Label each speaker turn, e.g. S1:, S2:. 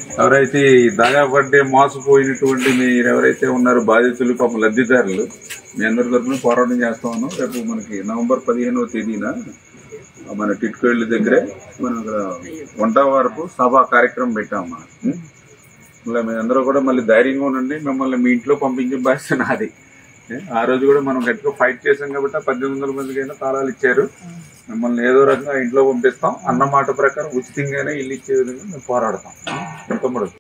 S1: ఎవరైతే ఈ దాదాపడ్డే మోసపోయినటువంటి మీరు ఎవరైతే ఉన్నారో బాధితులు పాపం లబ్ధిదారులు మీ అందరి తరఫున పోరాటం చేస్తా ఉన్నాం రేపు మనకి నవంబర్ పదిహేనవ తేదీన మన టిట్కోళ్ళ దగ్గరే మనం ఇక్కడ వంట వరకు సభా కార్యక్రమం పెట్టాము మళ్ళీ మీ అందరూ కూడా మళ్ళీ ధైర్యంగా ఉండండి మిమ్మల్ని మీ ఇంట్లో పంపించే బాధ్యత నాది ఏ, ఆ రోజు కూడా మనం గట్టిగా ఫైట్ చేసాం కాబట్టి ఆ పద్దెనిమిది వందల మందికి అయినా తాళాలు ఇచ్చారు మిమ్మల్ని ఏదో రకంగా ఇంట్లో పంపిస్తాం అన్న మాట ప్రకారం ఉచితంగానే ఇల్లు ఇచ్చే విధంగా మేము పోరాడతాం ఏ తమ్ముడు